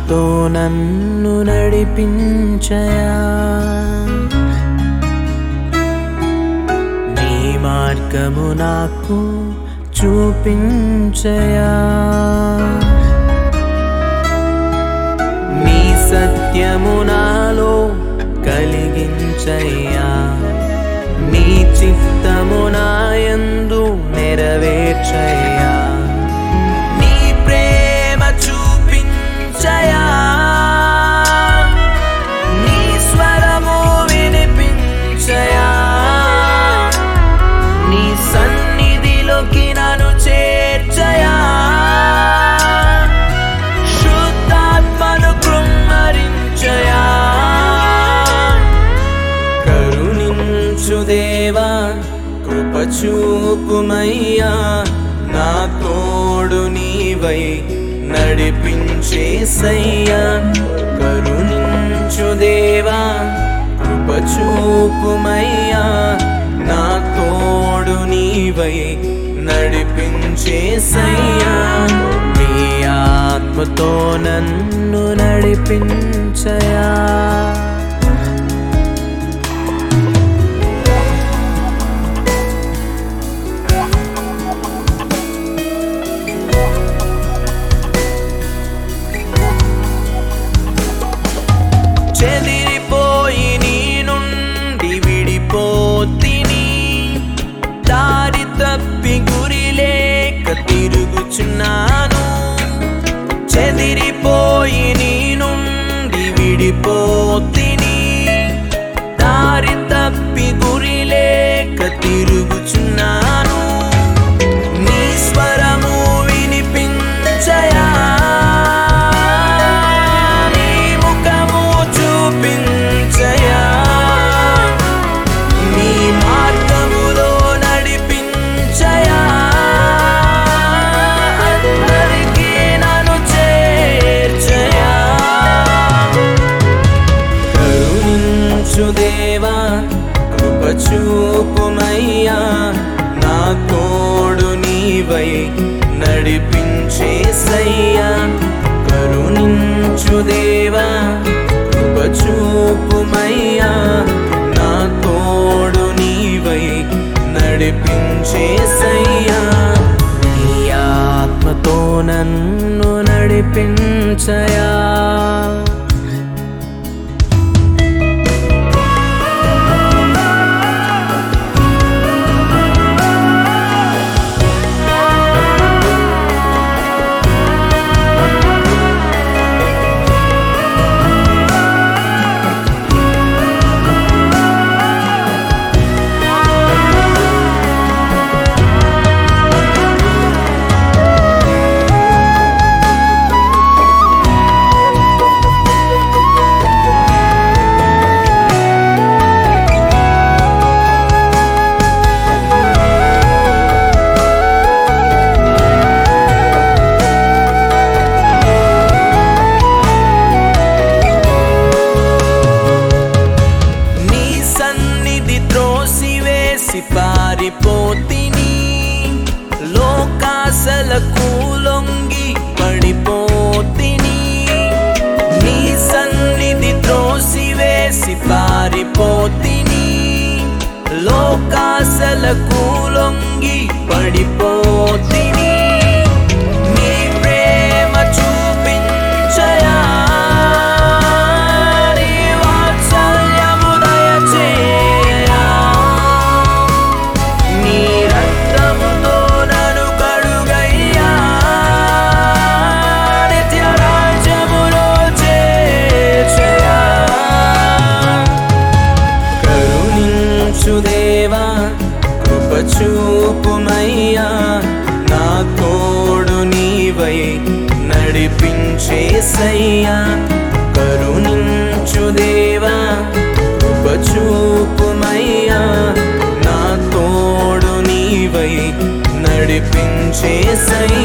ఆత్మతో నన్ను నడిపించయా నీ మార్గము నాకు చూపించయా నీ సత్యము నాలో కలిగించయ్యా నీ చిత్తము నాయందు నెరవేర్చయ్యా నీ ప్రేమ చూపించయా నీ స్వరము వినిపించయా నీ సన్నిధిలోకి నన్ను చేర్చయా శుద్ధాత్మను కృమ్మరించయా కరుణించు దేవా కృప చూపుమయ్యా నా తోడు నీవై నడిపించేసయ్యా కరుణించు దేవా కృప చూపుమయ్యా నా తోడు నీవై నడిపించేసయ్యా నీ ఆత్మతో నన్ను నడిపించయా చెదిరిపోయి నీ నుండి విడిపోతిని దారి తప్పి గురి లేక తిరుగుచున్నాను చెదిరిపోయి నీ నుండి విడిపోతిని దారి తప్పి గురి లేక తిరుగుచున్నాను నీ స్వరము వినిపించయా నీ ముఖము చూపించయా నీ మార్గములో నడిపించయా అందరికీ నన్ను చేర్చయా కరుణించు దేవా కృప చూపుమయ్యా నా తోడు నీవై నడిపించేసయ్యా కరుణించు దేవా కృప చూపుమయ్యా నా తోడు నీవై నడిపించేసయ్యా నీ ఆత్మతో నన్ను నడిపించయా నీ సన్నిధి త్రోసివేసి పారిపోతిని లోకాసలకు లొంగి పడిపోతిని నీ సన్నిధి త్రోసివేసి పారిపోతిని లోకాసలకు లొంగి పడిపోతిని నీ ప్రేమ చూపించయా నీ వాత్సల్యము దయచేయా నీ రక్తముతో నన్ను కడుగయ్యా నిత్య రాజ్యములో చేర్చయా కరుణించు దేవా కృప చూపుమయ్యా నా తోడు నీవై నడిపించేసయ్యా కరుణించు దేవా కృప చూపుమయ్యా నా తోడు నీవై నడిపించేసయ్యా